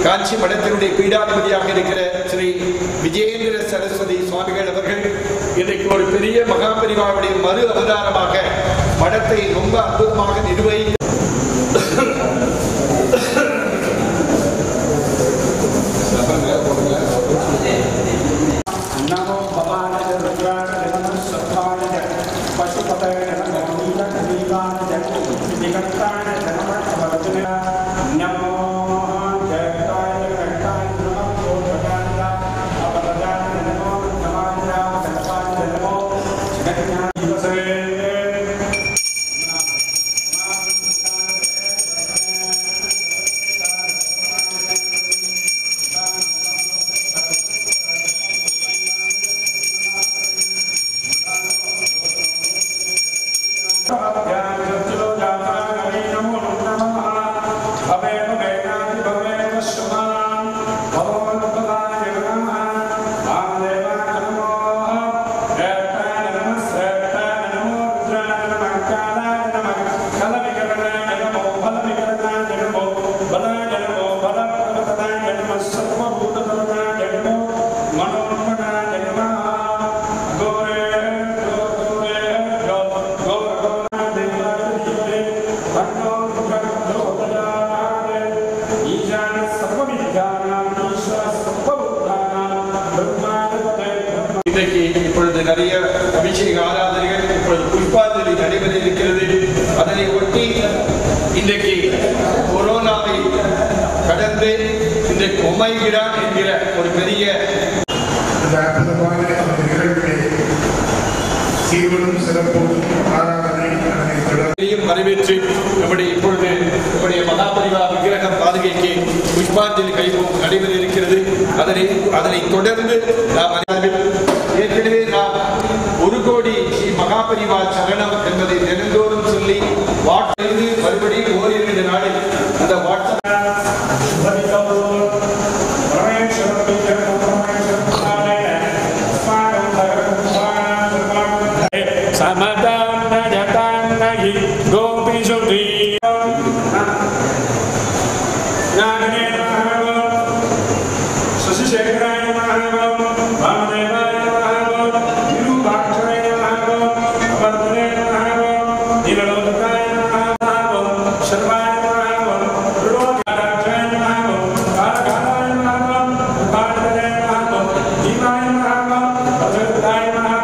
காஞ்சி மடத்தினுடைய பீடாதிபதியாக இருக்கிற ஸ்ரீ விஜயேந்திர சரஸ்வதி சுவாமிகள் அவர்கள் இன்றைக்கு ஒரு பெரிய மகாபரிவாருடைய மறு அவதாரமாக மடத்தை ரொம்ப அற்புதமாக நிர்வகித்து नमो भवाय रुद्राय नमः सत्ताय पशुपतये नमः नीलकनीलाय निगन्ताय नमः भवतुने नमो जयताय घटाय नमः गोपदाय अपदाय नमो नमाय गणपाय नमो जगन्नाथ दिवसे இன்றைக்கு இப்பொழுது நிறைய அபிஷேக ஆராதனைகள் இப்பொழுது புஷ்பாஞ்சலி நடைபெற இருக்கிறது அதனை ஒட்டி இன்றைக்கு கொரோனாவை கடந்து இன்றைக்கு ஒமைகிடா என்கிற ஒரு பெரிய இந்த அற்புதமான அந்த நிகழ்விலே சீர்களும் சிறப்பும் ஆராதனை அதனை தொடர்ந்து பெரியும் வரவேற்று நம்முடைய இப்பொழுது நம்முடைய மகாபரிவா விக்கிரகம் பாதுகைக்கு புஷ்பாஞ்சலி கைவும் நடைபெற இருக்கிறது அதனை அதனை தொடர்ந்து நாம் அறிவில் ஏற்கனவே நாம் ஒரு கோடி ஸ்ரீ மகாபரிவா சரணம் என்பதை தினந்தோறும் சொல்லி வாட்ஸ்அப் மறுபடியும் ஓரிரு நாளில் அந்த வாட்ஸ்அப் समतां न जतां न हि गोपिषु